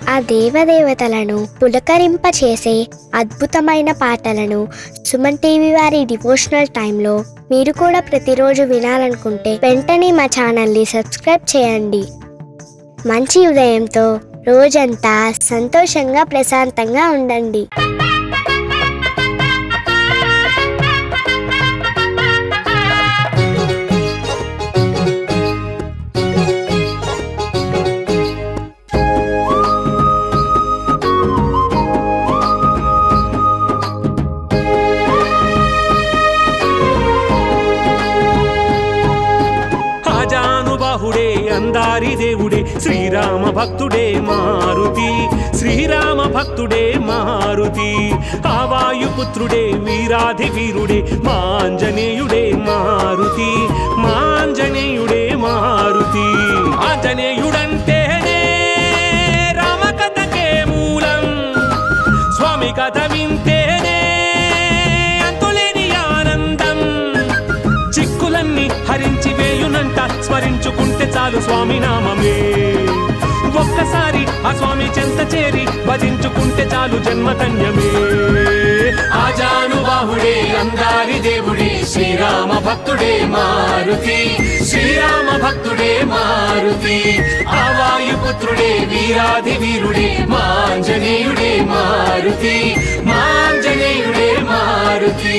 ఆ దేవదేవతలను పులకరింపచేసే అద్భుతమైన పాటలను సుమన్ టీవీ వారి డివోషనల్ టైంలో మీరు కూడా ప్రతిరోజు వినాలనుకుంటే వెంటనే మా ఛానల్ని సబ్స్క్రైబ్ చేయండి మంచి ఉదయంతో రోజంతా సంతోషంగా ప్రశాంతంగా ఉండండి ఆజానుబాహుడే అందారి దేవుడే శ్రీరామ భక్తుడే మారుతి శ్రీరామ భక్తుడే మారుతి ఆవాయుపుత్రుడే వీరాధి వీరుడే మాంజనేయుడే మారుతి మాంజనేయుడే మారుతి ఆంజనేయుడంటేనే రామకథకే మూలం స్వామి కథ వింటేనే అంతులేని ఆనందం చిక్కులన్నీ హరించి వేయునంట స్మరించుకుంటే చాలు స్వామి నామమే ఒక్కసారి ఆ స్వామి చెంత చేరి భజించుకుంటే చాలు జన్మధన్యమే ఆజానుబాహుడే అందారి దేవుడే శ్రీరామ భక్తుడే మారుతి శ్రీరామ భక్తుడే మారుతి ఆవాయుపుత్రుడే వీరాధి వీరుడే మాంజనేయుడే మారుతి మాంజనేయుడే మారుతి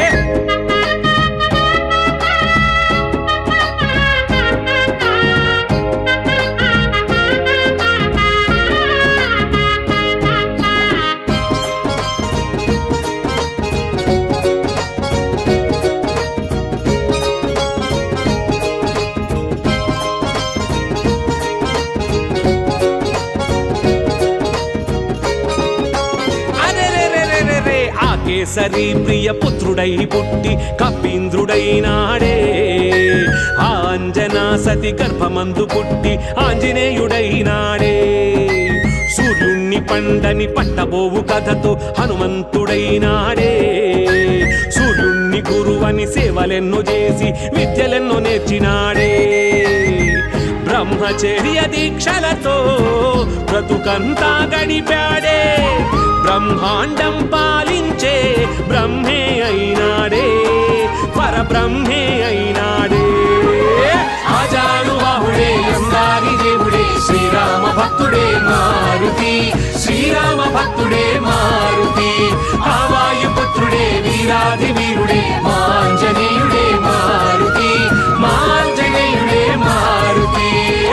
అరెరెరెరెరెరె, ఆ కేసరి ప్రియ పుత్రుడై పుట్టి కపీంద్రుడైనాడే ఆ అంజనా సతి గర్భమందు పుట్టి ఆంజనేయుడైనాడే సూర్యుణ్ణి పండని పట్టబోవు కథతో హనుమంతుడైనాడే సూర్యుణ్ణి గురువని సేవలెన్నో చేసి విద్యలెన్నో నేర్చినాడే బ్రహ్మచర్య దీక్షలతో బ్రతుకంతా గడిపాడే బ్రహ్మాండం పాలించే బ్రహ్మే అయినాడే పరబ్రహ్మే అయినాడే ఆజానుబాహుడే అందారి దేవుడే శ్రీరామ భక్తుడే మారుతి శ్రీరామ భక్తుడే మారుతి ఆవాయుపుత్రుడే వీరాధి వీరుడే మాంజనేయుడే మారుతి మాంజనేయుడే మారుతి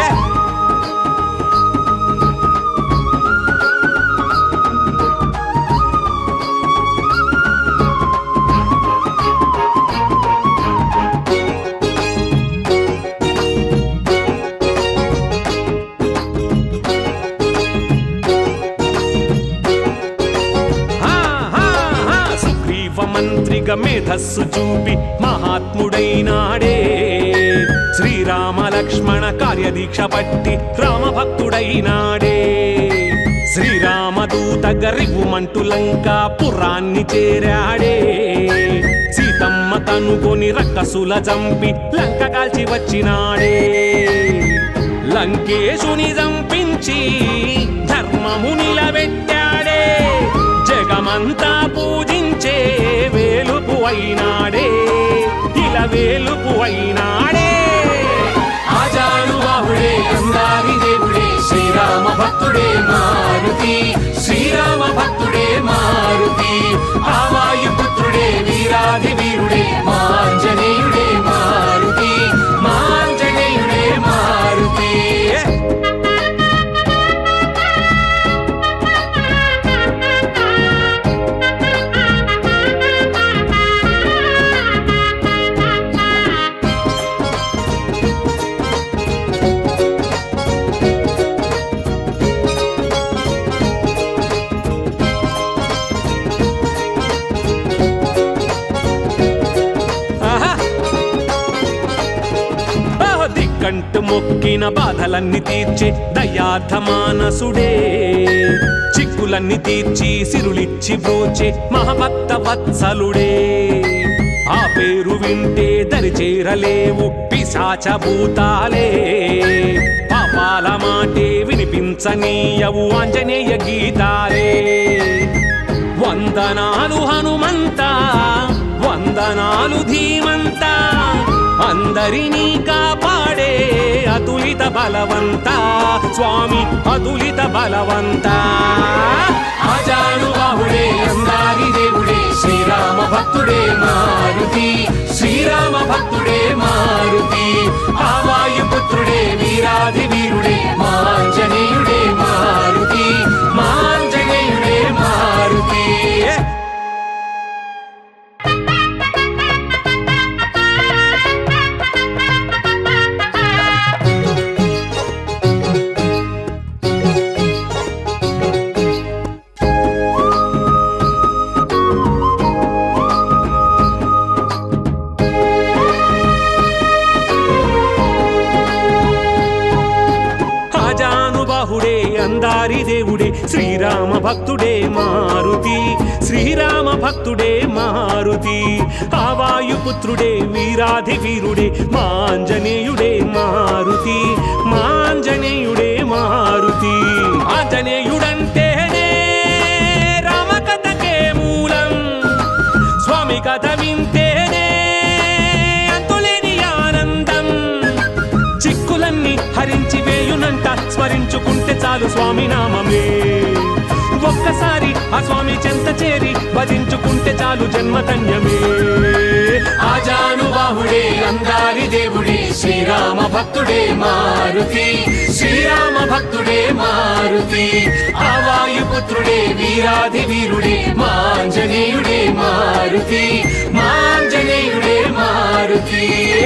హా, హా, హా. సుగ్రీవ మంత్రిగా మేధస్సు చూపి మహాత్ముడైనాడే శ్రీరామ లక్ష్మణ కార్యదీక్ష పట్టి రామభక్తుడైనాడే శ్రీరామదూత గరివుమంటు లంక పురాన్ని చేరాడే సీతమ్మ తనుకొని రక్కసుల చంపి లంక కాల్చి వచ్చినాడే లంకేశుని చంపించి ధర్మము నిలబెట్టాడే జగమంతా పూజించే వేలుపు అయినాడే ఇలా వేలుపు అయినాడే ఆజానుబాహుడే అందారి దేవుడే శ్రీరామ భక్తుడే మారుతి శ్రీరామ భక్తుడే మారుతి ఆవాయుపుత్రుడే వీరాధి వీరుడే మాంజనేయుడే మారుతి మాంజనేయుడే మారుతి ఆహా! ఆహ్, దిక్కంటు మొక్కిన బాధలన్నీ తీర్చే దయార్థ మానసుడే చిక్కులన్నీ తీర్చి సిరులిచ్చి బ్రోచే మహభక్త వత్సలుడే ఆ పేరు వింటే దరి చేరలేవు పిశాచ భూతాలే పాపాల మాటే వినిపించ వినిపించనీయవు ఆంజనేయ గీతాలే వందనాలు హనుమంత వందనాలు ధీమంత అందరినీ కాపాడే అతులిత బలవంత స్వామి అతులిత బలవంత అజానుబాహుడే అందారి దేవుడే శ్రీరామ భక్తుడే మారుతి శ్రీరామ భక్తుడే మారుతి ఆవాయుపుత్రుడే వీరాధి వీరుడే మాంజనేయుడే మారుతి మాంజనేయుడే మారుతి ఆజానుబాహుడే అందారి దేవుడే శ్రీరామ భక్తుడే మారుతి శ్రీరామ భక్తుడే మారుతి ఆవాయుపుత్రుడే వీరాధి వీరుడే మాంజనేయుడే మారుతి మాంజనేయుడే మారుతి ఆంజనేయుడంటేనే రామకథకే మూలం స్వామి కథ వింటేనే అంతులేని ఆనందం చిక్కులన్నీ హరించి వేయునంట స్మరించుకుంటే చాలు స్వామి నామమే ఒక్కసారి ఆ స్వామి చెంత చేరి భజించుకుంటే చాలు జన్మధన్యమే ఆజానుబాహుడే అందారి దేవుడే శ్రీరామ భక్తుడే మారుతి శ్రీరామ భక్తుడే మారుతి ఆవాయుపుత్రుడే వీరాధి వీరుడే మాంజనేయుడే మారుతి మాంజనేయుడే మారుతి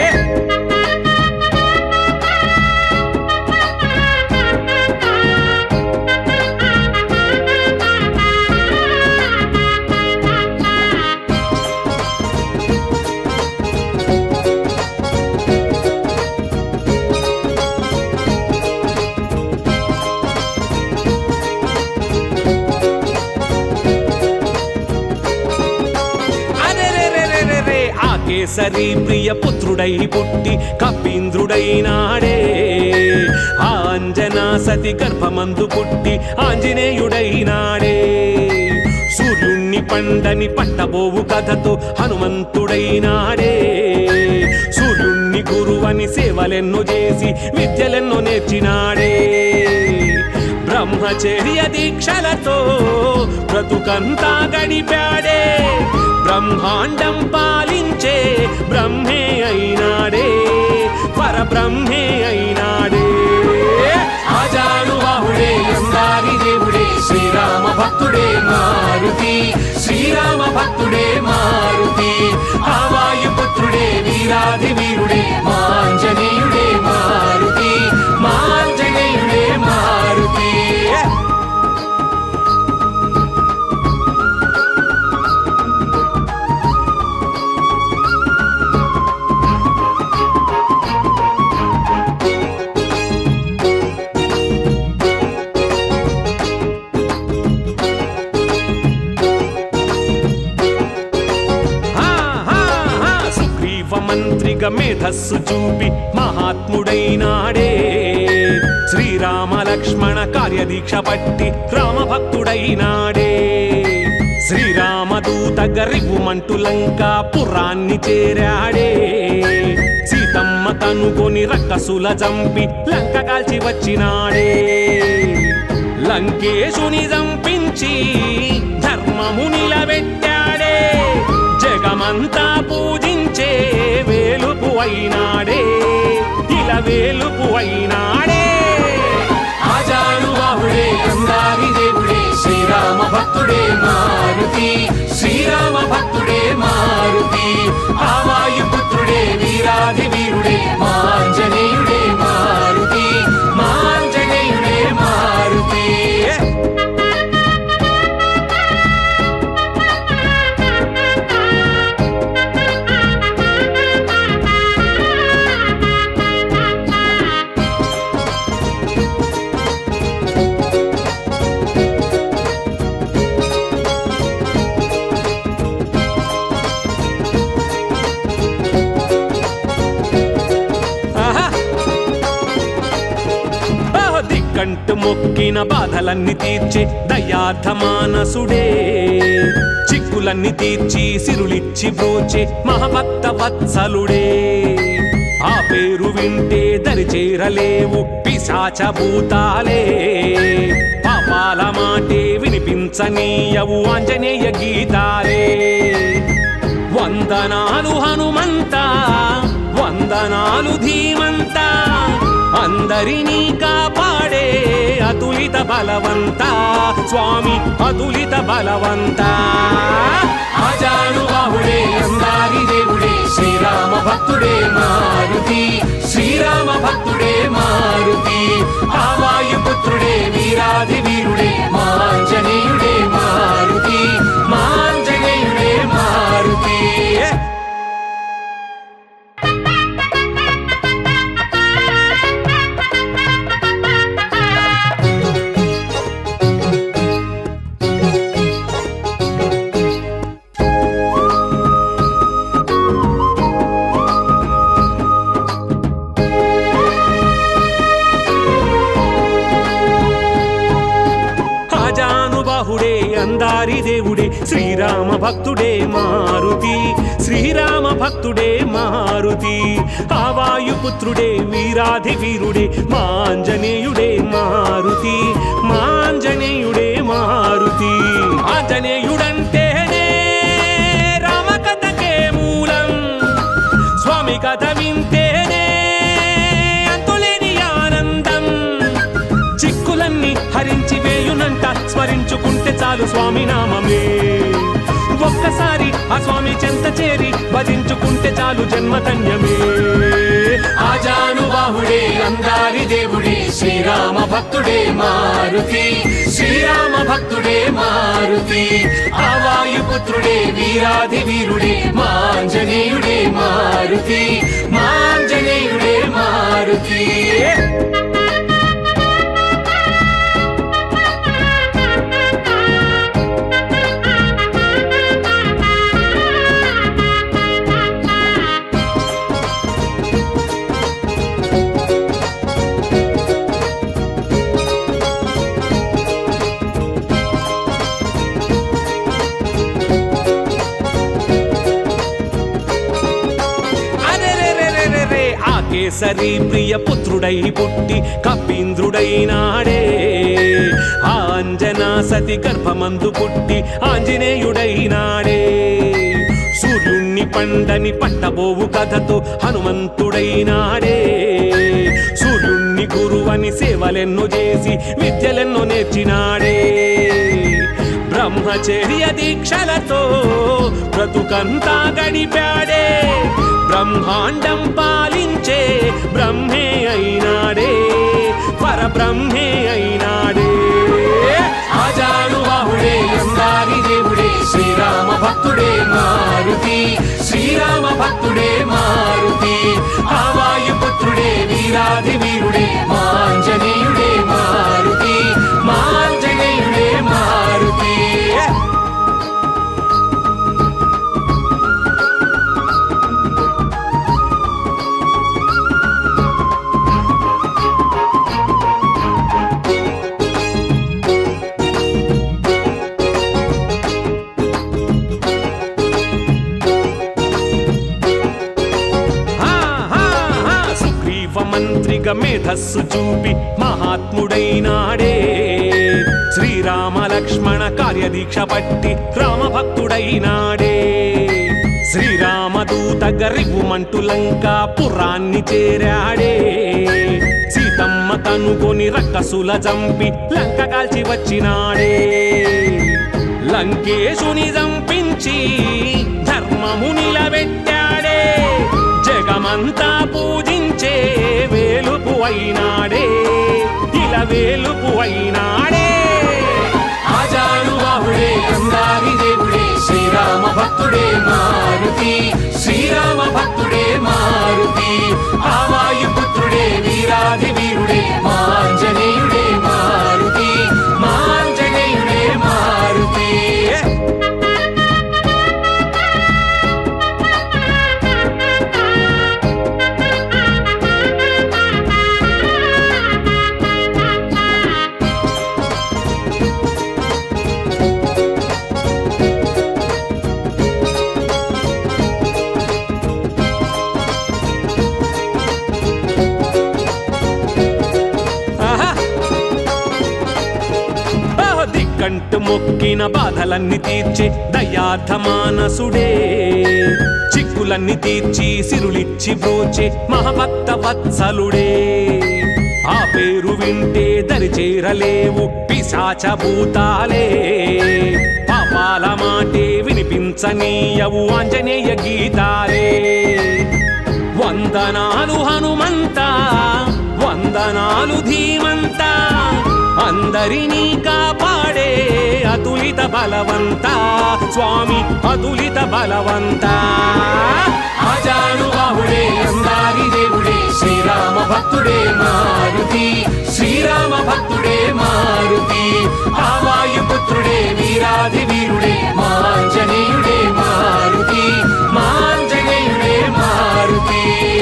అరెరెరెరెరెరె, ఆ కేసరి ప్రియ పుత్రుడై పుట్టి కపీంద్రుడైనాడే ఆ అంజనా సతి గర్భమందు పుట్టి ఆంజనేయుడైనాడే సూర్యుణ్ణి పండని పట్టబోవు కథతో హనుమంతుడైనాడే సూర్యుణ్ణి గురువని సేవలెన్నో చేసి విద్యలెన్నో నేర్చినాడే బ్రహ్మచర్య దీక్షలతో బ్రతుకంతా గడిపాడే బ్రహ్మాండం పాలించే బ్రహ్మే అయినాడే పరబ్రహ్మే అయినాడే ఆజానుబాహుడే అందారి దేవుడే శ్రీరామ భక్తుడే మారుతి శ్రీరామ భక్తుడే మారుతి ఆవాయుపుత్రుడే వీరాధి వీరుడే మాంజనేయుడే మారుతి మాంజనేయుడే మారుతి హా, హా, హా. సుగ్రీవ మంత్రిగా మేధస్సు చూపి మహాత్ముడైనాడే శ్రీరామ లక్ష్మణ కార్యదీక్ష పట్టి రామభక్తుడైనాడే శ్రీరామదూత గరివుమంటు లంక పురాన్ని చేరాడే సీతమ్మ తనుకొని రక్కసుల చంపి లంక కాల్చి వచ్చినాడే లంకేశుని చంపించి ధర్మము నిలబెట్టాడే జగమంతా పూజించే వేలుపు అయినాడే ఇలా వేలుపు అయినాడే ఆజానుబాహుడే అందారి దేవుడే శ్రీరామ భక్తుడే మారుతి శ్రీరామ భక్తుడే మారుతి ఆవాయుపుత్రుడే వీరాధి వీరుడే మాంజనేయుడే మారుతి మాంజనేయుడే మారుతి కడకంటు మొక్కిన బాధలన్నీ తీర్చే దయార్థ మానసుడే చిక్కులన్నీ తీర్చి సిరులిచ్చి బ్రోచే మహభక్త వత్సలుడే ఆ పేరు వింటే దరి చేరలేవు పిశాచ భూతాలే పాపాల మాటే వినిపించనీయవు ఆంజనేయ గీతాలే వందనాలు హనుమంత వందనాలు ధీమంత అందరినీ కాపాడే అతులిత బలవంత స్వామి అతులిత బలవంత ఆజానుబాహుడే అందారి దేవుడే శ్రీరామ భక్తుడే మారుతి శ్రీరామ భక్తుడే మారుతి ఆవాయుపుత్రుడే వీరాధి వీరుడే మాంజనేయుడే మారుతి మాంజనేయుడే మారుతి ఆజానుబాహుడే అందారి దేవుడే శ్రీరామ భక్తుడే మారుతి శ్రీరామ భక్తుడే మారుతి ఆవాయుపుత్రుడే వీరాధి వీరుడే మాంజనేయుడే మారుతి మాంజనేయుడే మారుతి ఆంజనేయుడంటేనే రామకథకే మూలం స్వామి కథ వింటేనే అంతులేని ఆనందం చిక్కులన్నీ హరించి వేయునంట స్మరించుకుంటే చాలు స్వామి నామమే ఒక్కసారి ఆ స్వామి చెంత చేరి భజించుకుంటే చాలు జన్మధన్యమే ఆజానుబాహుడే అందారి దేవుడే శ్రీరామ భక్తుడే మారుతి శ్రీరామ భక్తుడే మారుతి ఆవాయుపుత్రుడే వీరాధి వీరుడే మాంజనేయుడే మారుతి మాంజనేయుడే మారుతి అరెరెరెరెరెరె, ఆ కేసరి ప్రియ పుత్రుడై పుట్టి కపీంద్రుడైనాడే ఆ అంజనా సతి గర్భమందు పుట్టి ఆంజనేయుడైనాడే సూర్యుణ్ణి పండని పట్టబోవు కథతో హనుమంతుడైనాడే సూర్యుణ్ణి గురువని సేవలెన్నో చేసి విద్యలెన్నో నేర్చినాడే బ్రహ్మచర్య దీక్షలతో బ్రతుకంతా గడిపాడే బ్రహ్మాండం పాలించే బ్రహ్మే అయినాడే పరబ్రహ్మే అయినాడే ఆజానుబాహుడే అందారి దేవుడే శ్రీరామ భక్తుడే మారుతి శ్రీరామ భక్తుడే మారుతి ఆవాయుపుత్రుడే వీరాధి వీరుడే మాంజనేయుడే మారుతి మాంజనేయుడే మారుతి హా, హా, హా, సుగ్రీవ మంత్రిగా మేధస్సు చూపి మహాత్ముడైనాడే శ్రీరామ లక్ష్మణ కార్యదీక్ష పట్టి రామభక్తుడైనాడే శ్రీరామ దూత గరివుమంటు లంక పురాన్ని చేరాడే సీతమ్మ కనుగొని రక్కసుల చంపి లంక కాల్చి వచ్చినాడే లంకేశుని చంపించి ధర్మము నిలబెట్టాడే జగమంతా పూజించే వేలుపు అయినాడే ఇలా వేలుపు అయినాడే ఆజానుబాహుడే అందారి దేవుడే శ్రీరామ భక్తుడే మారుతి శ్రీరామ భక్తుడే మారుతి ఆవాయుపుత్రుడే వీరాధి వీరుడే మాంజనేయుడే మారుతి మాంజనేయుడే మారుతి దండబెట్టు మొక్కిన బాధలన్నీ తీర్చే దయార్థ మానసుడే చిక్కులన్నీ తీర్చి సిరులిచ్చి బ్రోచే మహభక్త వత్సలుడే ఆ పేరు వింటే దరి చేరలేవు పిశాచ భూతాలే పాపాల మాటే వినిపించనీయవు ఆంజనేయ గీతాలే వందనాలు హనుమంత వందనాలు ధీమంత అందరినీ కాపాడే అతులిత బలవంత స్వామి అతులిత బలవంత ఆజాను బాహుడే అందారి దేవుడే శ్రీరామ భక్తుడే మారుతి శ్రీరామ భక్తుడే మారుతి ఆవాయు పుత్రుడే వీరాది వీరుడే మాంజనేయుడే మారుతి మాంజనేయుడే మారుతి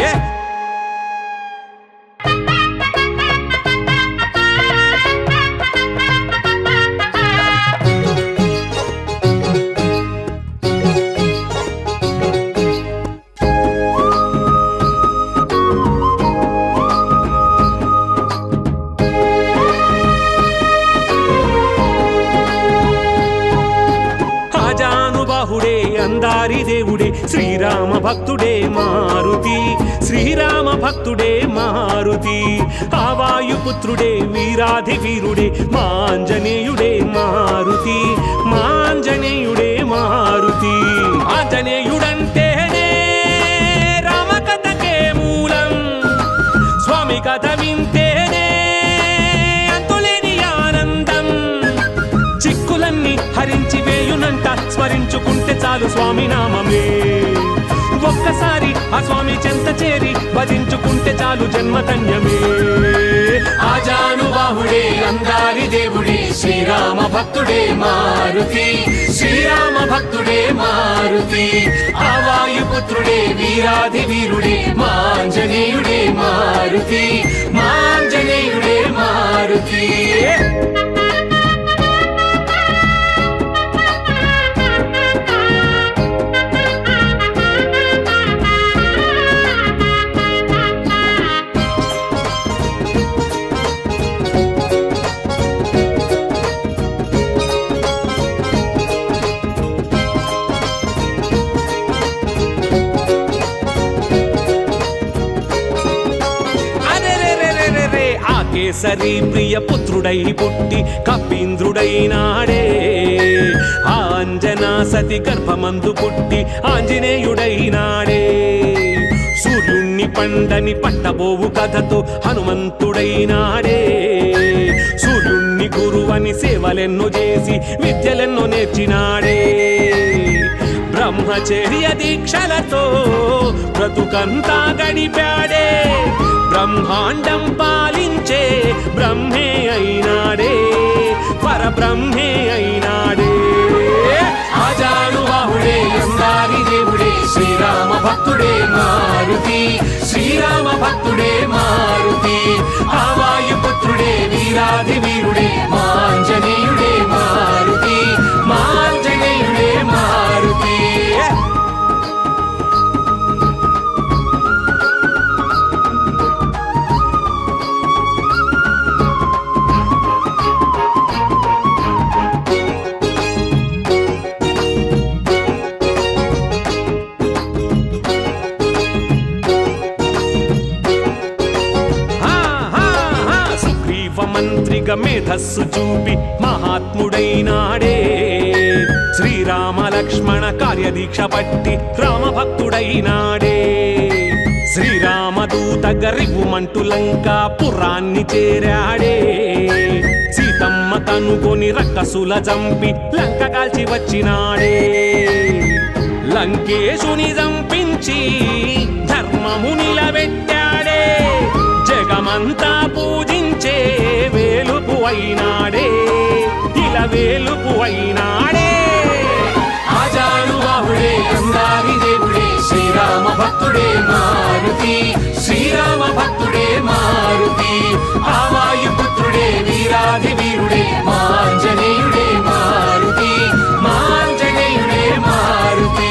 ఆజానుబాహుడే అందారి దేవుడే శ్రీరామ భక్తుడే మారుతి శ్రీరామ భక్తుడే మారుతి ఆవాయుపుత్రుడే వీరాధి వీరుడే మాంజనేయుడే మారుతి మాంజనేయుడే మారుతి ఆంజనేయుడంటేనే రామకథకే మూలం స్వామి కథ వింటేనే అంతులేని ఆనందం చిక్కులన్నీ హరించి వేయునంట స్మరించుకుంటే చాలు స్వామి నామమే ఒక్కసారి ఆ స్వామి చెంత చేరి భజించుకుంటే చాలు జన్మధన్యమే ఆజాను బాహుడే అందారి దేవుడే శ్రీరామ భక్తుడే మారుతి శ్రీరామ భక్తుడే మారుతి ఆవాయు పుత్రుడే వీరాధి వీరుడే మాంజనేయుడే మారుతి మాంజనేయుడే మారుతి అరెరెరెరెరెరె, ఆ కేసరి ప్రియ పుత్రుడై పుట్టి కపీంద్రుడైనాడే ఆ అంజనా సతి గర్భమందు పుట్టి ఆంజనేయుడైనాడే సూర్యుణ్ణి పండని పట్టబోవు కథతో హనుమంతుడైనాడే సూర్యుణ్ణి గురువని సేవలెన్నో చేసి విద్యలెన్నో నేర్చినాడే బ్రహ్మచర్య దీక్షలతో బ్రతుకంతా గడిపాడే బ్రహ్మాండం పాలించే బ్రహ్మే అయినాడే పరబ్రహ్మే అయినాడే ఆజాను బాహుడే అందారి దేవుడే శ్రీరామ భక్తుడే మారుతి శ్రీరామ భక్తుడే మారుతి ఆవాయు పుత్రుడే వీరాధి వీరుడే మాంజనేయుడే మారుతి మాంజనేయుడే మారుతి హా, హా, హా, సుగ్రీవ మంత్రిగా మేధస్సు చూపి మహాత్ముడైనాడే శ్రీరామ లక్ష్మణ కార్యదీక్ష పట్టి రామభక్తుడైనాడే శ్రీరామదూత గరివుమంటు లంక పురాన్ని చేరాడే సీతమ్మ తనుకొని రక్కసుల చంపి లంక కాల్చి వచ్చినాడే లంకేశుని చంపించి ధర్మము నిలబెట్టాడే జగమంతా పూజించే వేలుపు అయినాడే ఇలా వేలుపు అయినాడే ఆజాను బాహుడే అందారి దేవుడే శ్రీరామ భక్తుడే మారుతి శ్రీరామ భక్తుడే మారుతి ఆవాయు పుత్రుడే వీరాధి వీరుడే మాంజనేయుడే మారుతి మాంజనేయుడే మారుతి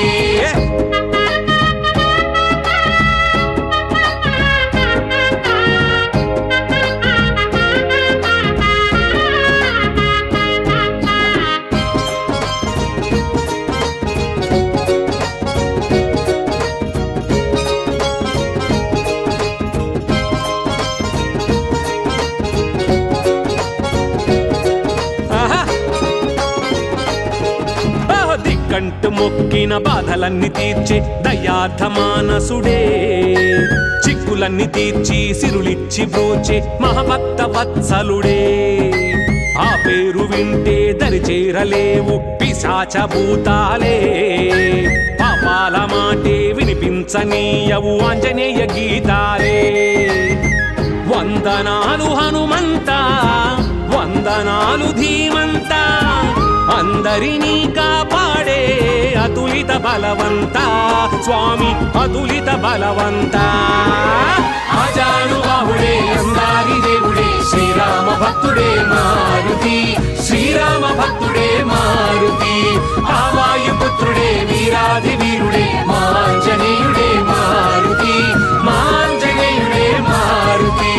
మొక్కిన బాధలన్నీ తీర్చే దయార్థ మానసుడే చిక్కులన్నీ తీర్చి సిరులిచ్చి బ్రోచే మహభక్త వత్సలుడే ఆ పేరు వింటే దరి చేరలేవు పిశాచ భూతాలే పాపాల మాటే వినిపించనీయవు ఆంజనేయ గీతాలే వందనాలు హనుమంత వందనాలు ధీమంత అందరినీ కాపాడే అతులిత బలవంత స్వామి అతులిత బలవంత ఆజాను బాహుడే అందారి దేవుడే శ్రీరామ భక్తుడే మారుతి శ్రీరామ భక్తుడే మారుతి ఆవాయుపుత్రుడే వీరాధి వీరుడే మాంజనేయుడే మారుతి మాంజనేయుడే మారుతి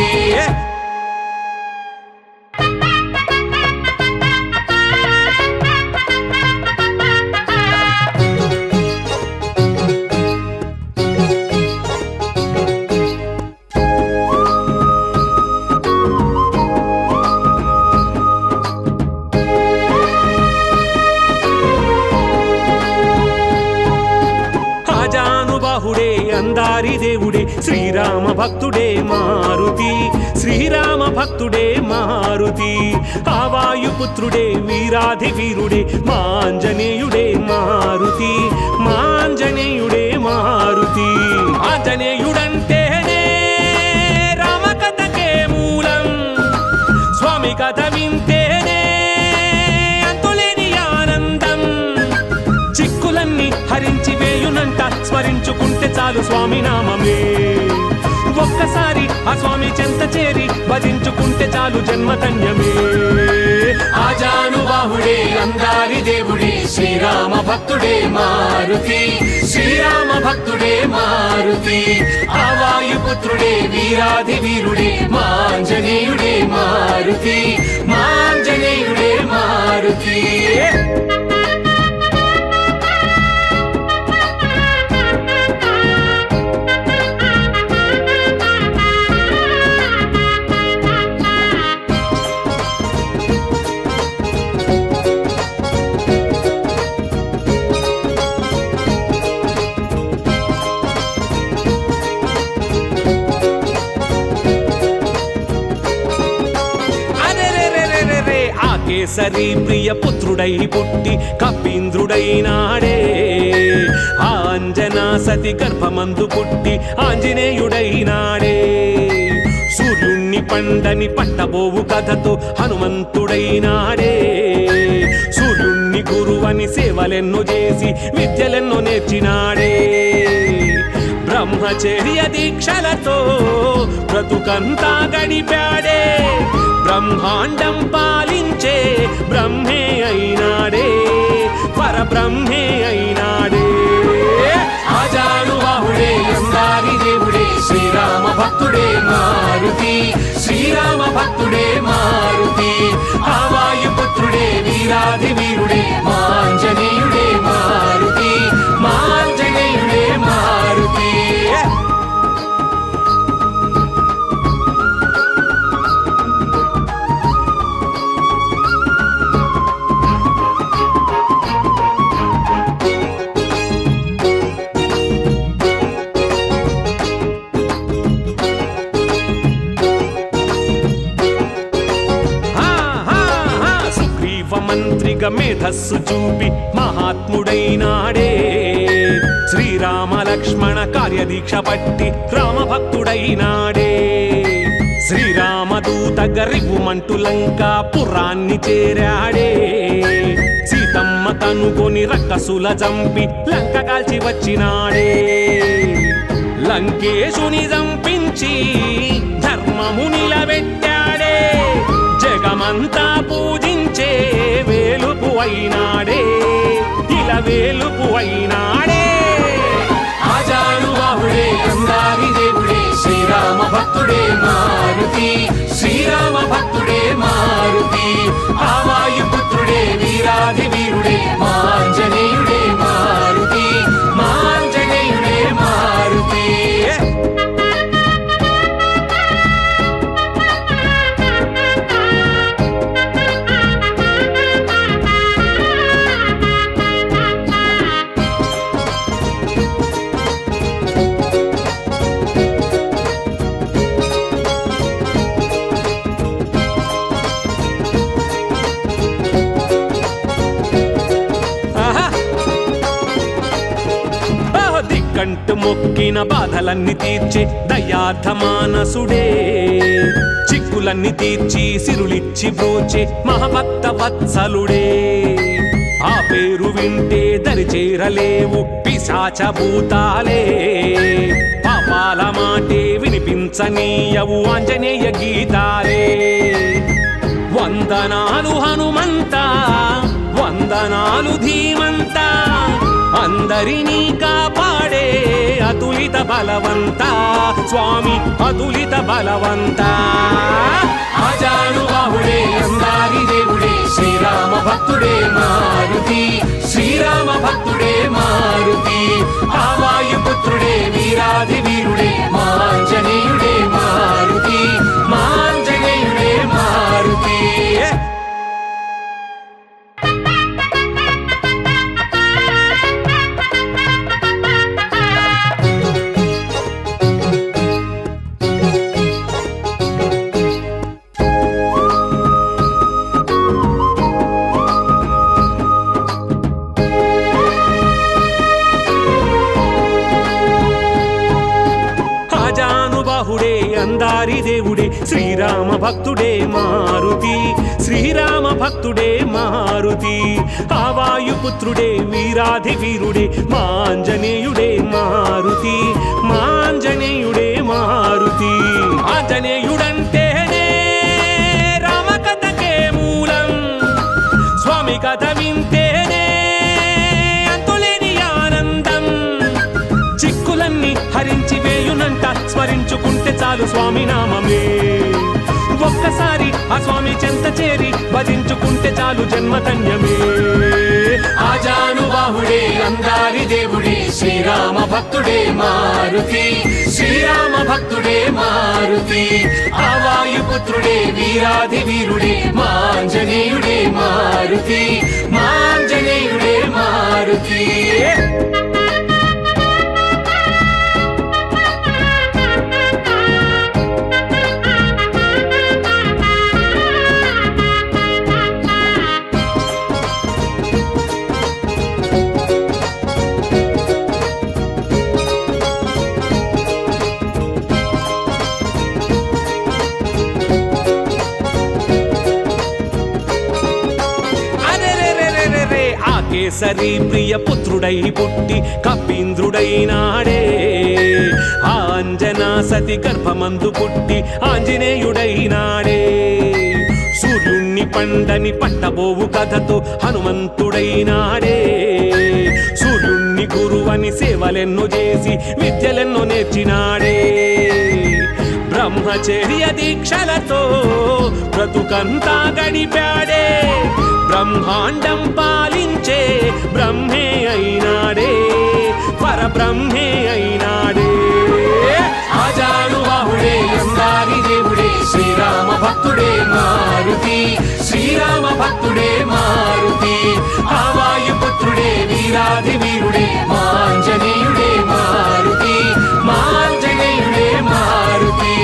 ఆజానుబాహుడే అందారి దేవుడే శ్రీరామ భక్తుడే మారుతి శ్రీరామ భక్తుడే మారుతి ఆవాయుపుత్రుడే వీరాధి వీరుడే మాంజనేయుడే మారుతి మాంజనేయుడే మారుతి ఆంజనేయుడంటేనే రామకథకే మూలం స్వామి కథ వింటేనే అంతులేని ఆనందం చిక్కులన్నీ హరించి వేయునంట స్మరించుకుంటే చాలు స్వామి నామమే ఒక్కసారి ఆ స్వామి చెంత చేరి భజించుకుంటే చాలు జన్మధన్యమే ఆజాను బాహుడే అందారి దేవుడే శ్రీరామ భక్తుడే మారుతి శ్రీరామ భక్తుడే మారుతి ఆవాయుపుత్రుడే వీరాధి వీరుడే మాంజనేయుడే మారుతి మాంజనేయుడే మారుతి అరెరెరెరెరెరె, ఆ కేసరి ప్రియ పుత్రుడై పుట్టి కపీంద్రుడైనాడే ఆ అంజనా సతి గర్భమందు పుట్టి ఆంజనేయుడైనాడే సూర్యుణ్ణి పండని పట్టబోవు కథతో హనుమంతుడైనాడే సూర్యుణ్ణి గురువని సేవలెన్నో చేసి విద్యలెన్నో నేర్చినాడే బ్రహ్మచర్య దీక్షలతో బ్రతుకంతా గడిపాడే బ్రహ్మాండం పాలించే బ్రహ్మే అయినాడే పరబ్రహ్మే అయినాడే ఆజాను బాహుడే అందారి దేవుడే శ్రీరామ భక్తుడే మారుతి శ్రీరామ భక్తుడే మారుతి ఆవాయుపుత్రుడే వీరాధి వీరుడే మాంజనేయుడే మారుతి మాంజనేయుడే మారుతి హా, హా, హా, సుగ్రీవ మంత్రిగా మేధస్సు చూపి మహాత్ముడైనాడే శ్రీరామ లక్ష్మణ కార్యదీక్ష పట్టి రామభక్తుడైనాడే శ్రీరామదూత గరివుమంటు లంక పురాన్ని చేరాడే సీతమ్మ కనుగొని రక్కసుల చంపి లంక కాల్చి వచ్చినాడే లంకేశుని చంపించి ధర్మము నిలబెట్టాడే జగమంతా పూజించే వేలుపు అయినాడే ఇలా వేలుపు అయినాడే ఆజాను బాహుడే అందారి దేవుడే శ్రీరామ భక్తుడే మారుతి శ్రీరామ భక్తుడే మారుతి ఆవాయుపుత్రుడే వీరాధి వీరుడే మాంజనేయుడే మారుతి మాంజనేయుడే మారుతి మొక్కిన బాధలన్నీ తీర్చే దయార్థ మానసుడే చిక్కులన్నీ తీర్చి సిరులిచ్చి బ్రోచే మహభక్త వత్సలుడే ఆ పేరు వింటే దరి చేరలేవు పిశాచ భూతాలే పాపాల మాటే వినిపించనీయవు ఆంజనేయ గీతాలే వందనాలు హనుమంత వందనాలు ధీమంత అందరినీ కాపాడే అతులిత బలవంత స్వామి అతులిత బలవంత ఆజానుబాహుడే అందారి దేవుడే శ్రీరామ భక్తుడే మారుతి శ్రీరామ భక్తుడే మారుతి ఆవాయుపుత్రుడే వీరాధి వీరుడే మాంజనేయుడే మారుతి మాంజనేయుడే మారుతి ఆజానుబాహుడే అందారి దేవుడే శ్రీరామ భక్తుడే మారుతి శ్రీరామ భక్తుడే మారుతి ఆవాయుపుత్రుడే వీరాధి వీరుడే మాంజనేయుడే మారుతి మాంజనేయుడే మారుతి ఆంజనేయుడంటేనే రామకథకే మూలం స్వామి కథ వింటేనే అంతులేని ఆనందం చిక్కులన్నీ హరించి వేయునంట స్మరించుకుంటే చాలు స్వామి నామమే ఒక్కసారి ఆ స్వామి చెంత చేరి భజించుకుంటే చాలు జన్మధన్యమే ఆజానుబాహుడే అందారి దేవుడే శ్రీరామ భక్తుడే మారుతి శ్రీరామ భక్తుడే మారుతి ఆవాయుపుత్రుడే వీరాధి వీరుడే మాంజనేయుడే మారుతి మాంజనేయుడే మారుతి అరెరెరెరెరెరె, ఆ కేసరి ప్రియ పుత్రుడై పుట్టి కపీంద్రుడైనాడే ఆ అంజనా సతి గర్భమందు పుట్టి ఆంజనేయుడైనాడే సూర్యుణ్ణి పండని పట్టబోవు కథతో హనుమంతుడైనాడే సూర్యుణ్ణి గురువని సేవలెన్నో చేసి విద్యలెన్నో నేర్చినాడే బ్రహ్మచర్య దీక్షలతో బ్రతుకంతా గడిపాడే బ్రహ్మాండం పాలించే బ్రహ్మే అయినాడే పరబ్రహ్మే అయినాడే ఆజానుబాహుడే అందారి దేవుడే శ్రీరామ భక్తుడే మారుతి శ్రీరామ భక్తుడే మారుతి ఆవాయుపుత్రుడే వీరాధి వీరుడే మాంజనేయుడే మారుతి మాంజనేయుడే మారుతి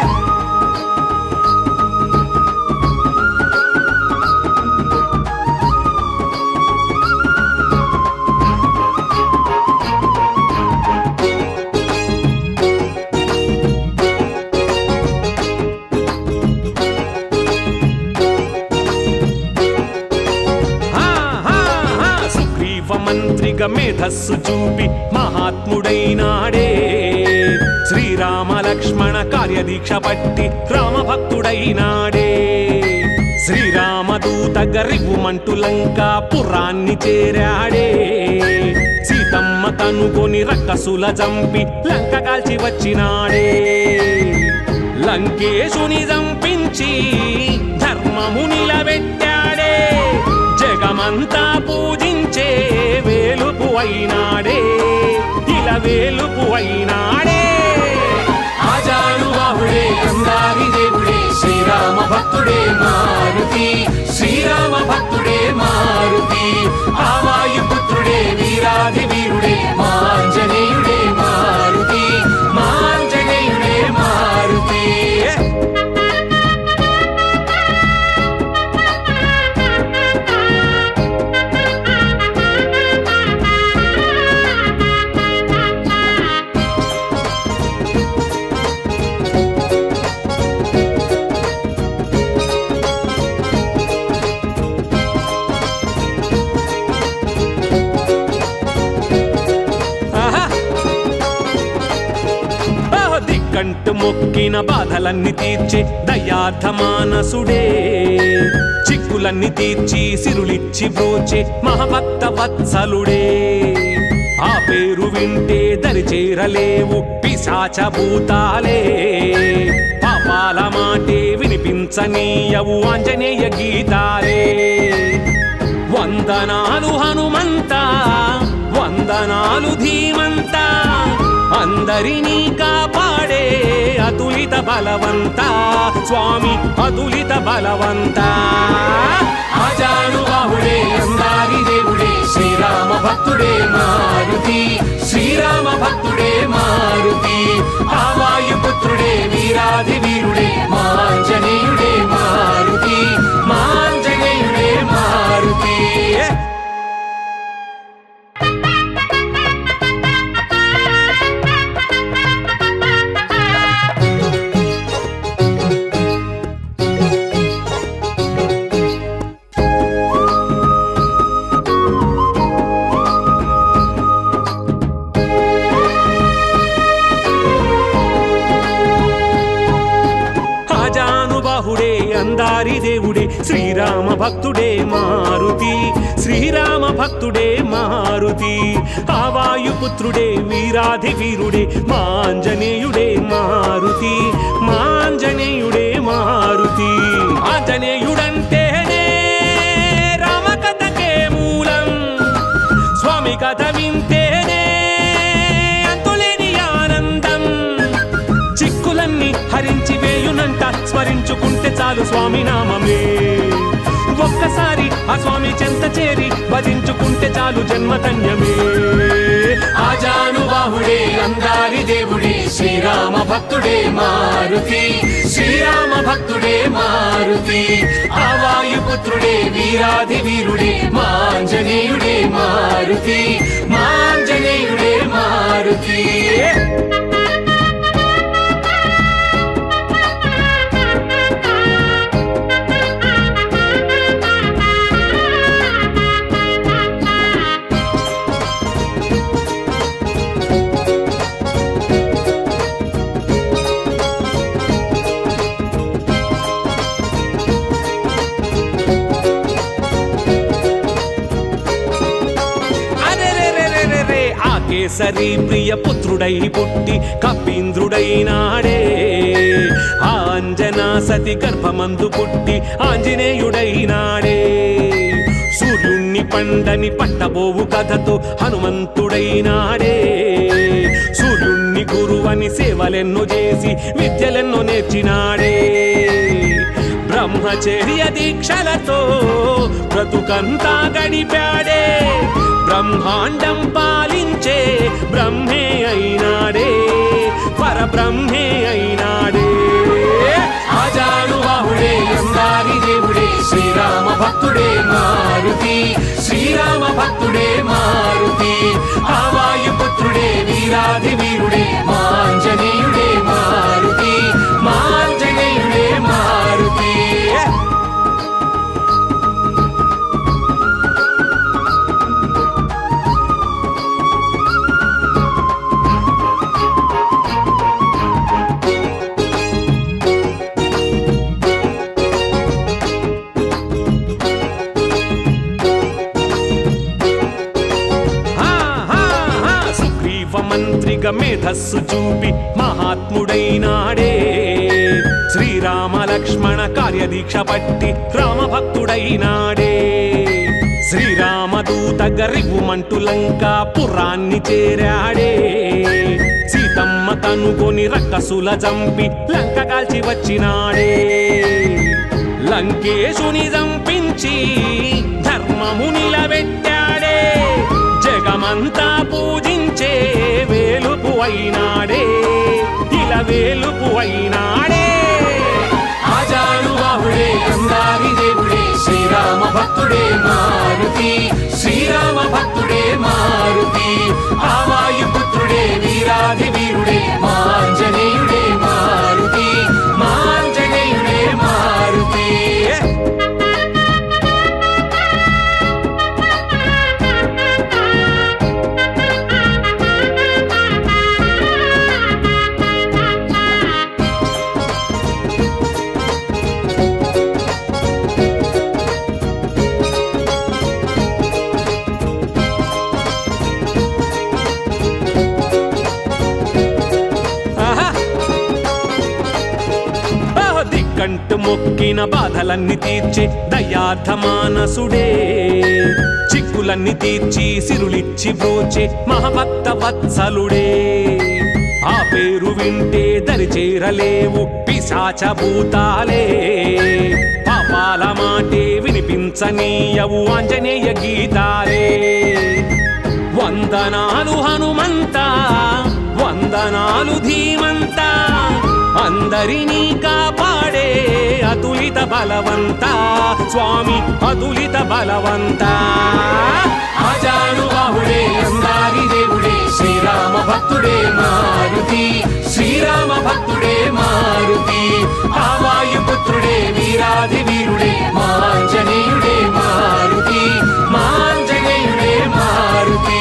హా, హా, హా, సుగ్రీవ మంత్రిగా మేధస్సు చూపి మహాత్ముడైనాడే శ్రీరామ లక్ష్మణ కార్యదీక్ష పట్టి రామభక్తుడైనాడే శ్రీరామదూత గరివుమంటు లంక పురాన్ని చేరాడే సీతమ్మ తనుకొని రక్కసుల చంపి లంక కాల్చి వచ్చినాడే లంకేశుని చంపించి ధర్మము నిలబెట్టాడే జగమంతా పూజించే వేలుపు అయినాడే ఇలా వేలుపు అయినాడే ఆజానుబాహుడే అందారి దేవుడే శ్రీరామ భక్తుడే మారుతి శ్రీరామ భక్తుడే మారుతి ఆవాయుపుత్రుడే వీరాధి వీరుడే మాంజనేయుడే మారుతి మాంజనేయుడే మారుతి మొక్కిన బాధలన్నీ తీర్చే దయార్థ మానసుడే చిక్కులన్నీ తీర్చి సిరులిచ్చి బ్రోచే మహభక్త వత్సలుడే ఆ పేరు వింటే దరి చేరలేవు పిశాచ భూతాలే పాపాల మాటే వినిపించనీయవు ఆంజనేయ గీతాలే వందనాలు హనుమంత వందనాలు ధీమంత అందరినీ కాపాడే అతులిత బలవంత స్వామి అతులిత బలవంత ఆజానుబాహుడే అందారి దేవుడే శ్రీరామ భక్తుడే మారుతి శ్రీరామ భక్తుడే మారుతి ఆవాయుపుత్రుడే వీరాది వీరుడే మాంజనేయుడే మారుతి మాంజనేయుడే మారుతి ఆజానుబాహుడే అందారి దేవుడే శ్రీరామ భక్తుడే మారుతి శ్రీరామ భక్తుడే మారుతి ఆవాయుపుత్రుడే వీరాధి వీరుడే మాంజనేయుడే మారుతి మాంజనేయుడే మారుతి ఆంజనేయుడంటేనే రామకథకే మూలం స్వామి కథ వింటేనే అంతులేని ఆనందం చిక్కులన్నీ హరించి వేయునంట స్మరించుకుంటే చాలు స్వామి నామమే ఒక్కసారి ఆ స్వామి చెంత చేరి భజించుకుంటే చాలు జన్మధన్యమే ఆజానుబాహుడే అందారి దేవుడే శ్రీరామ భక్తుడే మారుతి శ్రీరామ భక్తుడే మారుతి ఆవాయుపుత్రుడే వీరాధి వీరుడే మాంజనేయుడే మారుతి మాంజనేయుడే మారుతి అరెరెరెరెరెరె, ఆ కేసరి ప్రియ పుత్రుడై పుట్టి కపీంద్రుడైనాడే ఆ అంజనా సతి గర్భమందు పుట్టి ఆంజనేయుడైనాడే సూర్యుణ్ణి పండని పట్టబోవు కథతో హనుమంతుడైనాడే సూర్యుణ్ణి గురువని సేవలెన్నో చేసి విద్యలెన్నో నేర్చినాడే బ్రహ్మచర్య దీక్షలతో బ్రతుకంతా గడిపాడే బ్రహ్మాండం పాలించే బ్రహ్మే అయినాడే పరబ్రహ్మే అయినాడే ఆజానుబాహుడే అందారి దేవుడే శ్రీరామ భక్తుడే మారుతి శ్రీరామ భక్తుడే మారుతి ఆవాయుపుత్రుడే వీరాధి వీరుడే మాంజనేయుడే మారుతి మాంజనేయుడే మారుతి హా, హా, హా, సుగ్రీవ మంత్రిగా మేధస్సు చూపి మహాత్ముడైనాడే శ్రీరామ లక్ష్మణ కార్యదీక్ష పట్టి రామభక్తుడైనాడే శ్రీరామదూత గరివుమంటు లంక పురాన్ని చేరాడే సీతమ్మ తనుకొని రక్కసుల చంపి లంక కాల్చి వచ్చినాడే లంకేశుని చంపించి ధర్మము నిలబెట్టాడే జగమంతా పూజించే వేలుపు అయినాడే ఇలా వేలుపు అయినాడే ఆజానుబాహుడే అందారి దేవుడే శ్రీరామ భక్తుడే మారుతి శ్రీరామ భక్తుడే మారుతి ఆవాయుపుత్రుడే వీరాధి వీరుడే మాంజనేయుడే మారుతి మాంజనేయుడే మారుతి బాధలన్నీ తీర్చే దయార్థ మానసుడే చిక్కులన్నీ తీర్చి సిరులిచ్చి బ్రోచే మహభక్త వత్సలుడే ఆ పేరు వింటే దరి చేరలేవు పిశాచ భూతాలే పాపాల మాటే వినిపించనీయవు ఆంజనేయ గీతాలే వందనాలు హనుమంత వందనాలు ధీమంత అందరినీ కాపాడే అతులిత బలవంత స్వామి అతులిత బలవంత ఆజానుబాహుడే అందారి దేవుడే శ్రీరామ భక్తుడే మారుతి శ్రీరామ భక్తుడే మారుతి ఆవాయుపుత్రుడే వీరాధి వీరుడే మాంజనేయుడే మారుతి మాంజనేయుడే మారుతి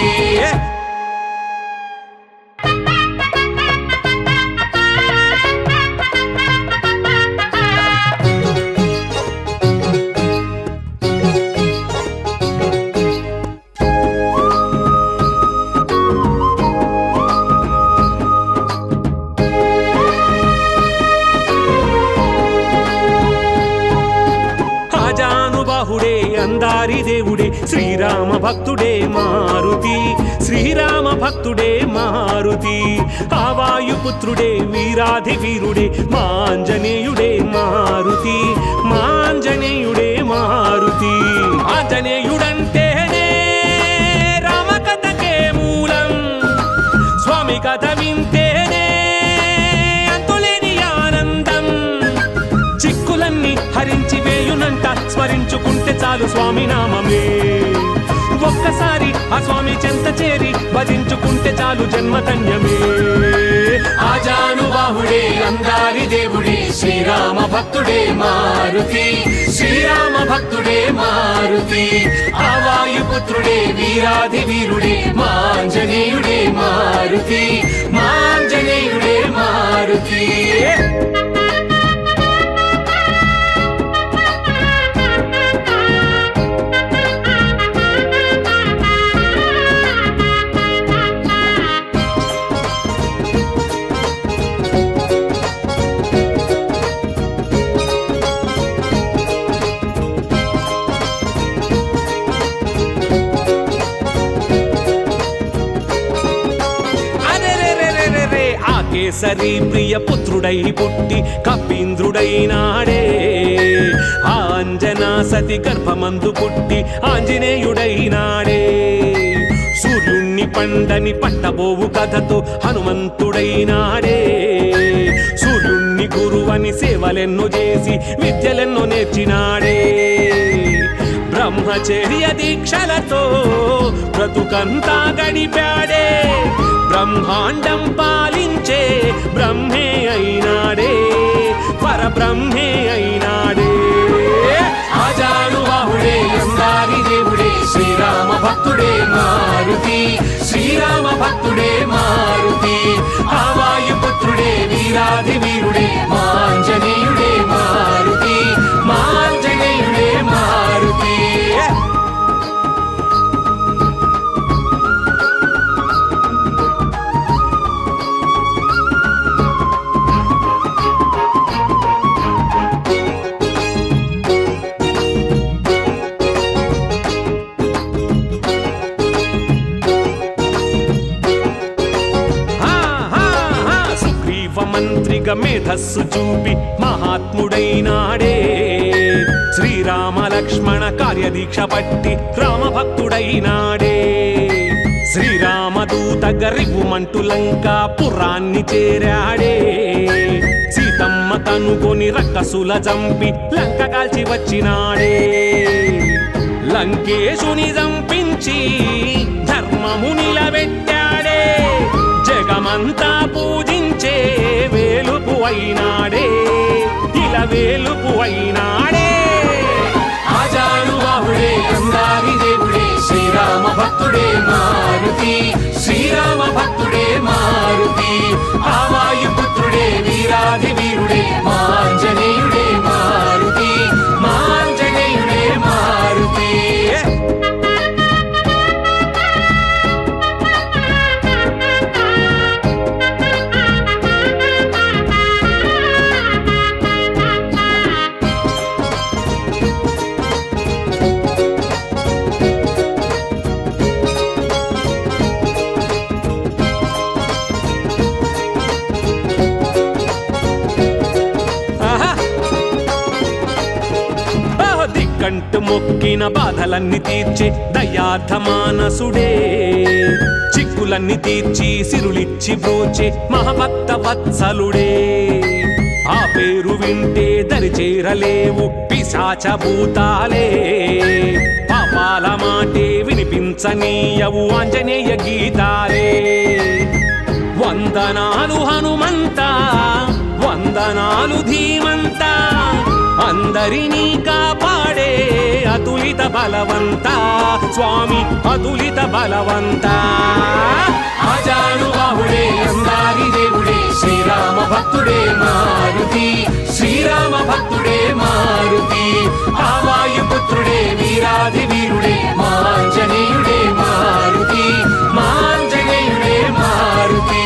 ఆజానుబాహుడే అందారి దేవుడే శ్రీరామ భక్తుడే మారుతి శ్రీరామ భక్తుడే మారుతి ఆవాయుపుత్రుడే వీరాధి వీరుడే మాంజనేయుడే మారుతి మాంజనేయుడే మారుతి ఆంజనేయుడంటేనే రామకథకే మూలం స్వామి కథ వింటేనే అంతులేని ఆనందం చిక్కులన్నీ హరించి వేయునంట స్మరించుకుంటే చాలు స్వామి నామమే ఒక్కసారి ఆ స్వామి చెంత చేరి భజించుకుంటే చాలు జన్మధన్యమే ఆజానుబాహుడే అందారి దేవుడే శ్రీరామ భక్తుడే మారుతి శ్రీరామ భక్తుడే మారుతి ఆవాయుపుత్రుడే వీరాధి వీరుడే మాంజనేయుడే మారుతి మాంజనేయుడే మారుతి అరెరెరెరెరెరె, ఆ కేసరి ప్రియ పుత్రుడై పుట్టి కపీంద్రుడైనాడే ఆ అంజనా సతి గర్భమందు పుట్టి ఆంజనేయుడైనాడే సూర్యుణ్ణి పండని పట్టబోవు కథతో హనుమంతుడైనాడే సూర్యుణ్ణి గురువని సేవలెన్నో చేసి విద్యలెన్నో నేర్చినాడే బ్రహ్మచర్య దీక్షలతో బ్రతుకంతా గడిపాడే బ్రహ్మాండం పాలించే బ్రహ్మే అయినాడే పరబ్రహ్మే అయినాడే ఆజానుబాహుడే అందారి దేవుడే శ్రీరామ భక్తుడే మారుతి శ్రీరామ భక్తుడే మారుతి ఆవాయుపుత్రుడే వీరాధి వీరుడే మాంజనేయుడే మారుతి మాంజనేయుడే మారుతి హా, హా, హా, సుగ్రీవ మంత్రిగా మేధస్సు చూపి మహాత్ముడైనాడే శ్రీరామ లక్ష్మణ కార్యదీక్ష పట్టి రామభక్తుడైనాడే శ్రీరామ దూత గరివుమంటు లంక పురాన్ని చేరాడే సీతమ్మ కనుగొని రక్కసుల చంపి లంక కాల్చి వచ్చినాడే లంకేశుని చంపించి ధర్మము నిలబెట్టాడే జగమంతా పూజించే వేలుపు అయినాడే ఇలా వేలుపు అయినాడే ఆజానుబాహుడే అందారి దేవుడే శ్రీరామ భక్తుడే మారుతి శ్రీరామ భక్తుడే మారుతి ఆవాయుపుత్రుడే వీరాధి వీరుడే మాంజనేయుడే మారుతి మాంజనేయుడే మారుతి దండబెట్టు మొక్కిన బాధలన్నీ తీర్చే దయార్థ మానసుడే చిక్కులన్నీ తీర్చి సిరులిచ్చి బ్రోచే మహభక్త వత్సలుడే ఆ పేరు వింటే దరి చేరలేవు పిశాచ భూతాలే పాపాల మాటే వినిపించనీయవు ఆంజనేయ గీతాలే వందనాలు హనుమంత వందనాలు ధీమంత అందరినీ కాపాడే అతులిత బలవంత స్వామి అతులిత బలవంత ఆజాను బాహుడే అందారి దేవుడే శ్రీరామ భక్తుడే మారుతి శ్రీరామ భక్తుడే మారుతి ఆవాయు పుత్రుడే వీరాది వీరుడే మాంజనేయుడే మారుతి మాంజనేయుడే మారుతి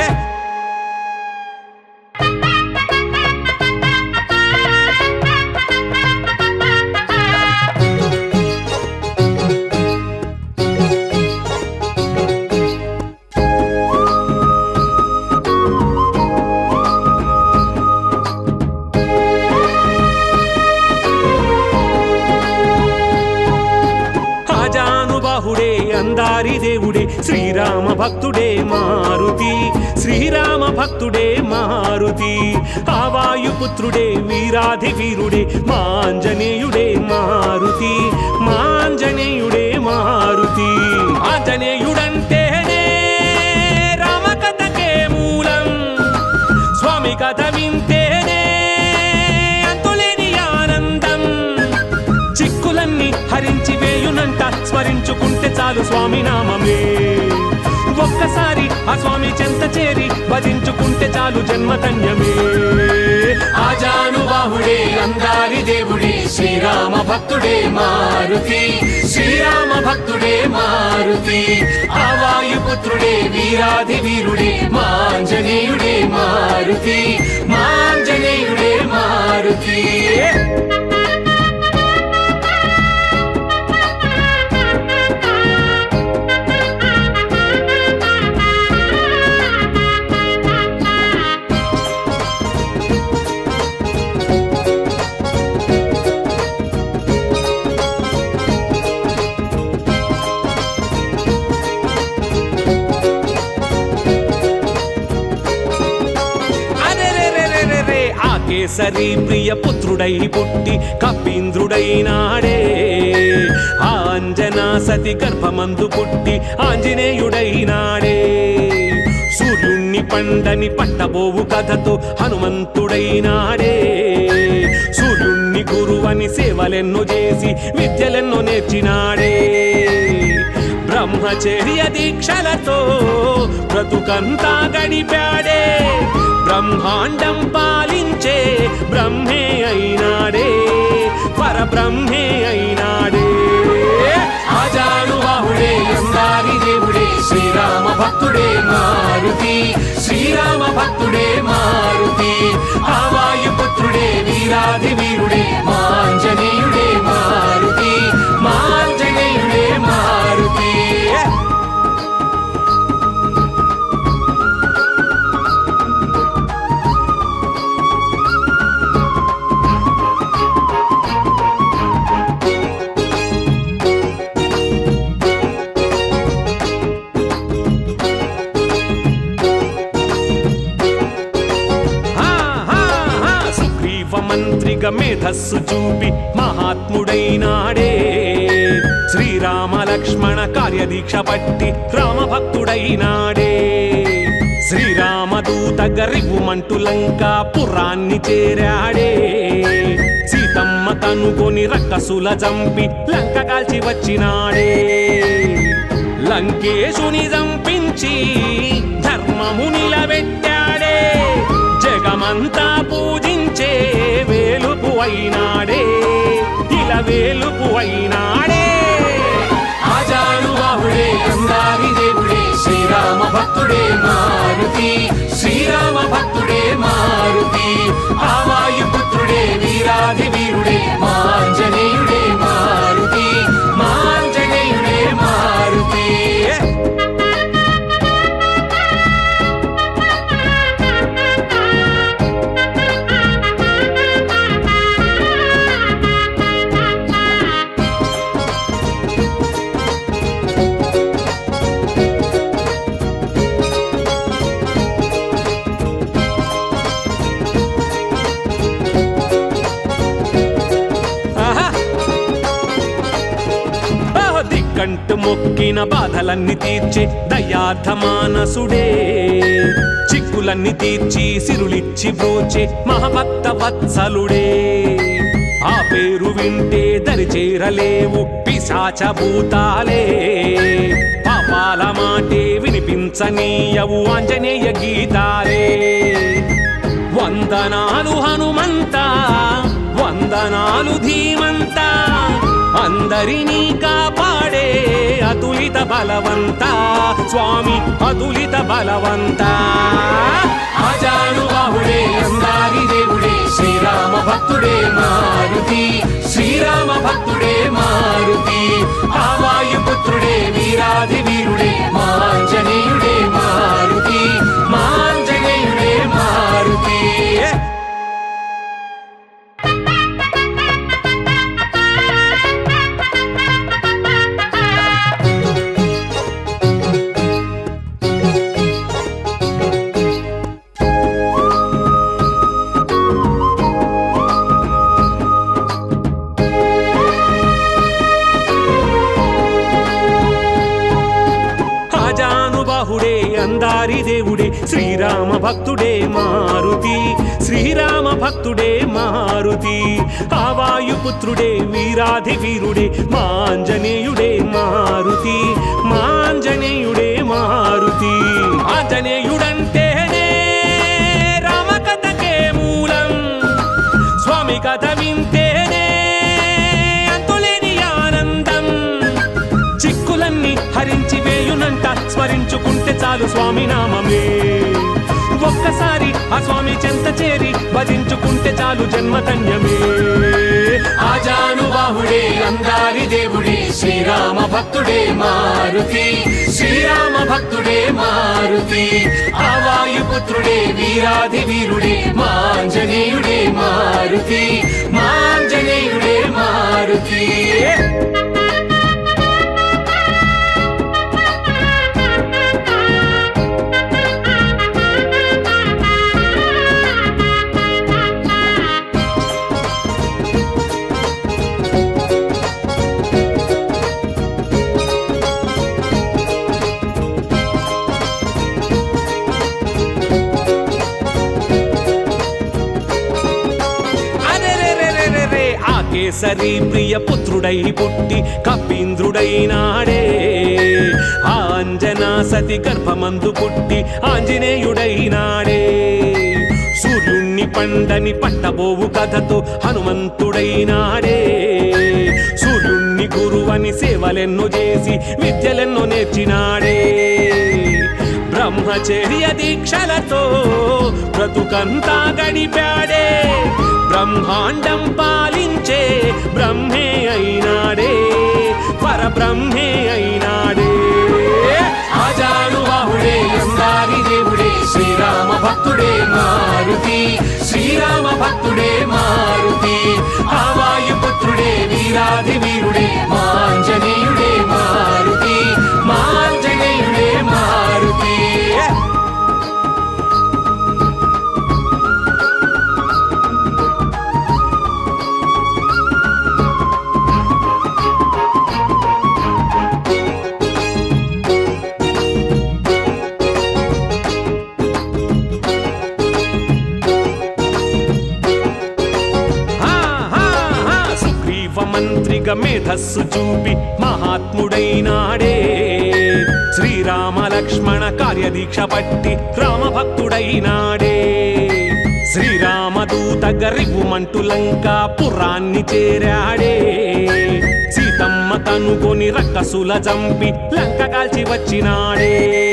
ఆజానుబాహుడే అందారి దేవుడే శ్రీరామ భక్తుడే మారుతి శ్రీరామ భక్తుడే మారుతి ఆవాయుపుత్రుడే వీరాధి వీరుడే మాంజనేయుడే మారుతి మాంజనేయుడే మారుతి ఆంజనేయుడంటేనే రామకథకే మూలం స్వామి కథ వింటేనే అంతులేని ఆనందం చిక్కులన్నీ హరించి వేయునంట స్మరించుకుంటే చాలు స్వామి నామమే ఒక్కసారి ఆ స్వామి చెంత చేరి భజించుకుంటే చాలు జన్మధన్యమే ఆజాను బాహుడే అందారి దేవుడే శ్రీరామ భక్తుడే మారుతి శ్రీరామ భక్తుడే మారుతి ఆవాయు పుత్రుడే వీరాధి వీరుడే మాంజనేయుడే మారుతి మాంజనేయుడే మారుతి అరెరెరెరెరెరె, ఆ కేసరి ప్రియ పుత్రుడై పుట్టి కపీంద్రుడైనాడే ఆ అంజనా సతి గర్భమందు పుట్టి ఆంజనేయుడైనాడే సూర్యుణ్ణి పండని పట్టబోవు కథతో హనుమంతుడైనాడే సూర్యుణ్ణి గురువని సేవలెన్నో చేసి విద్యలెన్నో నేర్చినాడే బ్రహ్మచర్య దీక్షలతో బ్రతుకంతా గడిపాడే బ్రహ్మాండం పాలించే బ్రహ్మే అయినాడే పరబ్రహ్మే అయినాడే ఆజాను బాహుడే అందారి దేవుడే శ్రీరామ భక్తుడే మారుతి శ్రీరామ భక్తుడే మారుతి ఆవాయు పుత్రుడే వీరాధి వీరుడే మాంజనేయుడే మారుతి మాంజనేయుడే మారుతి హా, హా, హా, సుగ్రీవ మంత్రిగా మేధస్సు చూపి మహాత్ముడైనాడే శ్రీరామ లక్ష్మణ కార్యదీక్ష పట్టి రామభక్తుడైనాడే శ్రీరామదూత గరివుమంటు లంక పురాన్ని చేరాడే సీతమ్మ తనుకొని రక్కసుల చంపి లంక కాల్చి వచ్చినాడే లంకేశుని చంపించి ధర్మము నిలబెట్టాడే జగమంతా పూజించే వేలుపు అయినాడే ఇలా వేలుపు అయినాడే ఆజాను బాహుడే అందారి దేవుడే శ్రీరామ భక్తుడే మారుతి శ్రీరామ భక్తుడే మారుతి ఆవాయు పుత్రుడే వీరాధి వీరుడే మాంజనేయుడే మారుతి మాంజనేయుడే మారుతి కంటు మొక్కిన బాధలన్నీ తీర్చే దయార్థ మానసుడే చిక్కులన్నీ తీర్చి సిరులిచ్చి బ్రోచే మహభక్త వత్సలుడే ఆ పేరు వింటే దరి చేరలేవు పిశాచ భూతాలే పాపాల మాటే వినిపించనీయవు ఆంజనేయ గీతాలే వందనాలు హనుమంత వందనాలు ధీమంత అందరినీ కాపాడే అతులిత బలవంత స్వామి అతులిత బలవంత ఆజాను బాహుడే అందారి దేవుడే శ్రీరామ భక్తుడే మారుతి శ్రీరామ భక్తుడే మారుతి ఆవాయుపుత్రుడే వీరాధి వీరుడే మాంజనేయుడే మారుతి మాంజనేయుడే మారుతి ఆజానుబాహుడే అందారి దేవుడే శ్రీరామ భక్తుడే మారుతి శ్రీరామ భక్తుడే మారుతి ఆవాయుపుత్రుడే వీరాధి వీరుడే మాంజనేయుడే మారుతి మాంజనేయుడే మారుతి ఆంజనేయుడంటేనే రామకథకే మూలం స్వామి కథ వింటేనే అంతులేని ఆనందం చిక్కులన్నీ హరించి వేయునంట స్మరించుకుంటే చాలు స్వామి నామమే ఒక్కసారి ఆ స్వామి చెంత చేరి భజించుకుంటే చాలు జన్మధన్యమే ఆజాను బాహుడే అందారి దేవుడే శ్రీరామ భక్తుడే మారుతి శ్రీరామ భక్తుడే మారుతి ఆవాయుపుత్రుడే వీరాధి వీరుడే మాంజనేయుడే మారుతి మాంజనేయుడే మారుతి అరెరెరెరెరెరె, ఆ కేసరి ప్రియ పుత్రుడై పుట్టి కపీంద్రుడైనాడే ఆ అంజనా సతి గర్భమందు పుట్టి ఆంజనేయుడైనాడే సూర్యుణ్ణి పండని పట్టబోవు కథతో హనుమంతుడైనాడే సూర్యుణ్ణి గురువని సేవలెన్నో చేసి విద్యలెన్నో నేర్చినాడే బ్రహ్మచర్య దీక్షలతో బ్రతుకంతా గడిపాడే బ్రహ్మాండం పాలించే బ్రహ్మే అయినాడే పరబ్రహ్మే అయినాడే ఆజాను బాహుడే అందారి దేవుడే శ్రీరామ భక్తుడే మారుతి శ్రీరామ భక్తుడే మారుతి ఆవాయుపుత్రుడే వీరాధి వీరుడే మాంజనేయుడే మారుతి మాంజనేయుడే మారుతి హా, హా, హా, సుగ్రీవ మంత్రిగా మేధస్సు చూపి మహాత్ముడైనాడే శ్రీరామ లక్ష్మణ కార్యదీక్ష పట్టి రామభక్తుడైనాడే శ్రీరామదూత గరివుమంటు లంక పురాన్ని చేరాడే సీతమ్మ కనుగొని రక్కసుల చంపి లంక కాల్చి వచ్చినాడే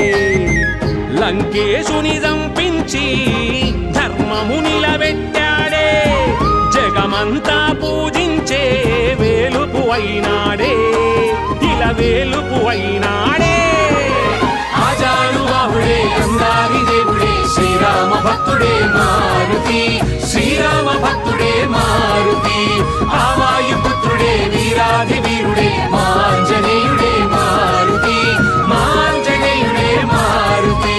లంకేశుని చంపించి ధర్మము నిలబెట్టాడే జగమంతా పూజించే వేలుపు అయినాడే ఇలా వేలుపు అయినాడే ఆజాను బాహుడే అందారి దేవుడే శ్రీరామ భక్తుడే మారుతి శ్రీరామ భక్తుడే మారుతి ఆవాయుపుత్రుడే వీరాధి వీరుడే మాంజనేయుడే మారుతి మాంజనేయుడే మారుతి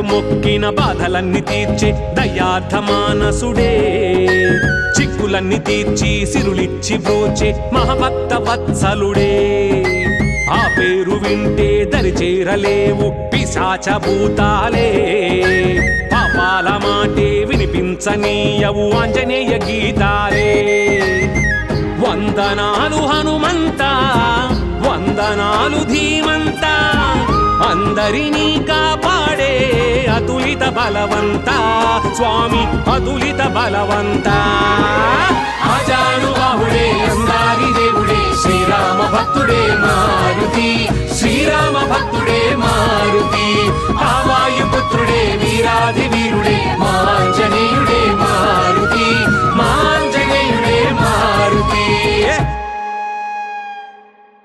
మొక్కిన బాధలన్నీ తీర్చే దయార్థ మానసుడే చిక్కులన్నీ తీర్చి సిరులిచ్చి బ్రోచే మహభక్త వత్సలుడే ఆ పేరు వింటే దరి చేరలేవు పిశాచ భూతాలే పాపాల మాటే వినిపించనీయవు ఆంజనేయ గీతాలే వందనాలు హనుమంత వందనాలు ధీమంత అందరినీ కాపాడే అతులిత బలవంత స్వామి అతులిత బలవంత ఆజాను బాహుడే అందారి దేవుడే శ్రీరామ భక్తుడే మారుతి శ్రీరామ భక్తుడే మారుతి ఆవాయు పుత్రుడే వీరాది వీరుడే